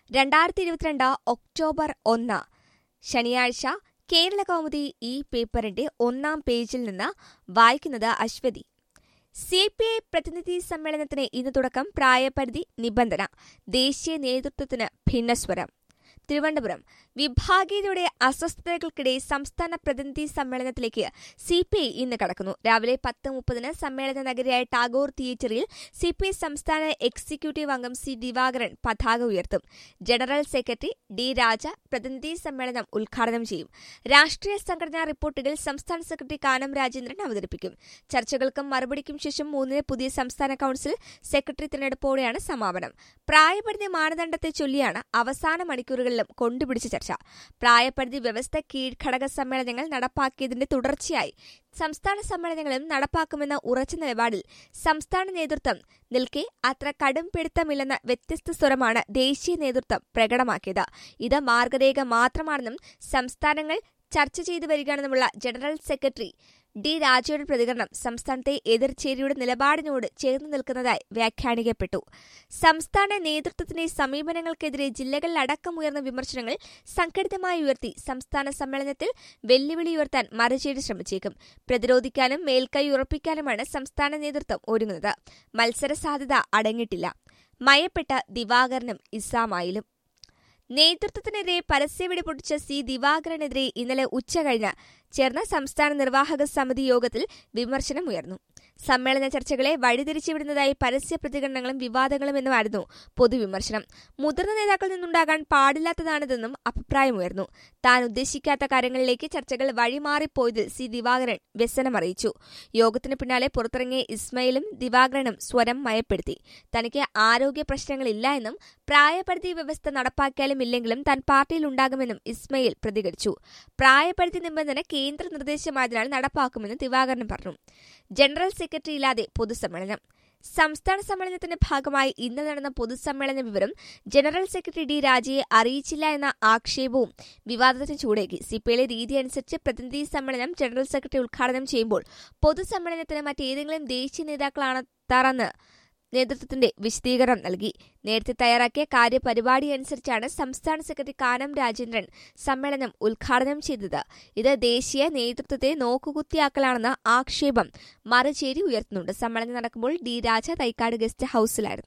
രണ്ടായിരത്തി ഇരുപത്തിരണ്ട് ഒക്ടോബർ ഒന്ന് ശനിയാഴ്ച കേരള കൗമുദി ഈ പേപ്പറിന്റെ ഒന്നാം പേജിൽ നിന്ന് വായിക്കുന്നത് അശ്വതി സി പി ഐ പ്രതിനിധി സമ്മേളനത്തിന് ഇന്ന് തുടക്കം പ്രായപരിധി നിബന്ധന ദേശീയ നേതൃത്വത്തിന് ഭിന്നസ്വരം തിരുവനന്തപുരം വിഭാഗീയതയുടെ അസ്വസ്ഥതകൾക്കിടെ സംസ്ഥാന പ്രതിനിധി സമ്മേളനത്തിലേക്ക് സി പി ഐ ഇന്ന് കടക്കുന്നു രാവിലെ പത്ത് മുപ്പതിന് സമ്മേളന നഗരിയായ ടാഗോർ തിയേറ്ററിൽ സി പി ഐ സംസ്ഥാന എക്സിക്യൂട്ടീവ് അംഗം സി ദിവാകരൻ പതാക ഉയർത്തും ജനറൽ സെക്രട്ടറി ഡി രാജ പ്രതിനിധി സമ്മേളനം ഉദ്ഘാടനം ചെയ്യും രാഷ്ട്രീയ സംഘടനാ റിപ്പോർട്ടുകൾ സംസ്ഥാന സെക്രട്ടറി കാനം രാജേന്ദ്രൻ അവതരിപ്പിക്കും ചർച്ചകൾക്കും മറുപടിക്കും ശേഷം മൂന്നിന് പുതിയ സംസ്ഥാന കൌൺസിൽ സെക്രട്ടറി തിരഞ്ഞെടുപ്പോടെയാണ് സമാപനം പ്രായപരിധി മാനദണ്ഡത്തെ ചൊല്ലിയാണ് അവസാന മണിക്കൂറുകളിലും കൊണ്ടുപിടിച്ച ചർച്ച പ്രായപരിധി വ്യവസ്ഥ കീഴ്ഘടക സമ്മേളനങ്ങൾ നടപ്പാക്കിയതിന്റെ തുടർച്ചയായി സംസ്ഥാന സമ്മേളനങ്ങളും നടപ്പാക്കുമെന്ന ഉറച്ച നിലപാടിൽ സംസ്ഥാന നേതൃത്വം നിൽക്കെ അത്ര കടും പിടുത്തമില്ലെന്ന വ്യത്യസ്ത സ്വരമാണ് ദേശീയ നേതൃത്വം പ്രകടമാക്കിയത് ഇത് മാർഗരേഖ മാത്രമാണെന്നും സംസ്ഥാനങ്ങൾ ചർച്ച ചെയ്തു വരികയാണെന്നുമുള്ള ജനറൽ സെക്രട്ടറി ഡി രാജയുടെ പ്രതികരണം സംസ്ഥാനത്തെ എതിർചേരിയുടെ നിലപാടിനോട് ചേർന്ന് നിൽക്കുന്നതായി വ്യാഖ്യാനിക്കപ്പെട്ടു സംസ്ഥാന നേതൃത്വത്തിന്റെ സമീപനങ്ങൾക്കെതിരെ ജില്ലകളിലടക്കം ഉയർന്ന വിമർശനങ്ങൾ സംഘടിതമായി ഉയർത്തി സംസ്ഥാന സമ്മേളനത്തിൽ വെല്ലുവിളി ഉയർത്താൻ മറുചേരി ശ്രമിച്ചേക്കും പ്രതിരോധിക്കാനും മേൽക്കൈ ഉറപ്പിക്കാനുമാണ് സംസ്ഥാന നേതൃത്വം ഒരുങ്ങുന്നത് മത്സര സാധ്യത അടങ്ങിയിട്ടില്ല മയപ്പെട്ട ദിവാകരനും ഇസാമായിലും നേതൃത്വത്തിനെതിരെ പരസ്യവിടി പൊട്ടിച്ച സി ദിവാകരനെതിരെ ഇന്നലെ ഉച്ചകഴിഞ്ഞ് ചേർന്ന സംസ്ഥാന നിർവാഹക സമിതി യോഗത്തിൽ വിമർശനം ഉയർന്നു സമ്മേളന ചർച്ചകളെ വഴിതിരിച്ചുവിടുന്നതായി പരസ്യ പ്രതികരണങ്ങളും വിവാദങ്ങളും എന്നുമായിരുന്നു പൊതുവിമർശനം മുതിർന്ന നേതാക്കളിൽ നിന്നുണ്ടാകാൻ പാടില്ലാത്തതാണിതെന്നും അഭിപ്രായമുയർന്നു താൻ ഉദ്ദേശിക്കാത്ത കാര്യങ്ങളിലേക്ക് ചർച്ചകൾ വഴിമാറിപ്പോയതിൽ സി ദിവാകരൻ വ്യസനമറിയിച്ചു യോഗത്തിന് പിന്നാലെ പുറത്തിറങ്ങിയ ഇസ്മയിലും ദിവാകരനും സ്വരം മയപ്പെടുത്തി തനിക്ക് ആരോഗ്യ പ്രശ്നങ്ങളില്ല എന്നും പ്രായപരിധി വ്യവസ്ഥ നടപ്പാക്കിയാലും ഇല്ലെങ്കിലും താൻ പാർട്ടിയിലുണ്ടാകുമെന്നും ഇസ്മയിൽ പ്രതികരിച്ചു പ്രായപരിധി നിബന്ധന കേന്ദ്ര നിർദ്ദേശമായതിനാൽ നടപ്പാക്കുമെന്ന് ദിവാകരൻ പറഞ്ഞു ജനറൽ സെക്രട്ടറി ഇല്ലാതെ പൊതുസമ്മേളനം സംസ്ഥാന സമ്മേളനത്തിന്റെ ഭാഗമായി ഇന്ന് നടന്ന പൊതുസമ്മേളന വിവരം ജനറൽ സെക്രട്ടറി ഡി രാജയെ അറിയിച്ചില്ല എന്ന ആക്ഷേപവും വിവാദത്തിന് ചൂടേക്കി സിപിഐയിലെ രീതി അനുസരിച്ച് പ്രതിനിധി സമ്മേളനം ജനറൽ സെക്രട്ടറി ഉദ്ഘാടനം ചെയ്യുമ്പോൾ പൊതുസമ്മേളനത്തിന് മറ്റേതെങ്കിലും ദേശീയ നേതാക്കളാണ് തറന്ന് നേതൃത്വത്തിന്റെ വിശദീകരണം നൽകി നേരത്തെ തയ്യാറാക്കിയ കാര്യപരിപാടി അനുസരിച്ചാണ് സംസ്ഥാന സെക്രട്ടറി കാനം രാജേന്ദ്രൻ സമ്മേളനം ഉദ്ഘാടനം ചെയ്തത് ഇത് ദേശീയ നേതൃത്വത്തെ നോക്കുകുത്തിയാക്കലാണെന്ന ആക്ഷേപം മറുചേരി ഉയർത്തുന്നുണ്ട് സമ്മേളനം നടക്കുമ്പോൾ ഡി രാജ തൈക്കാട് ഗസ്റ്റ് ഹൌസിലായിരുന്നു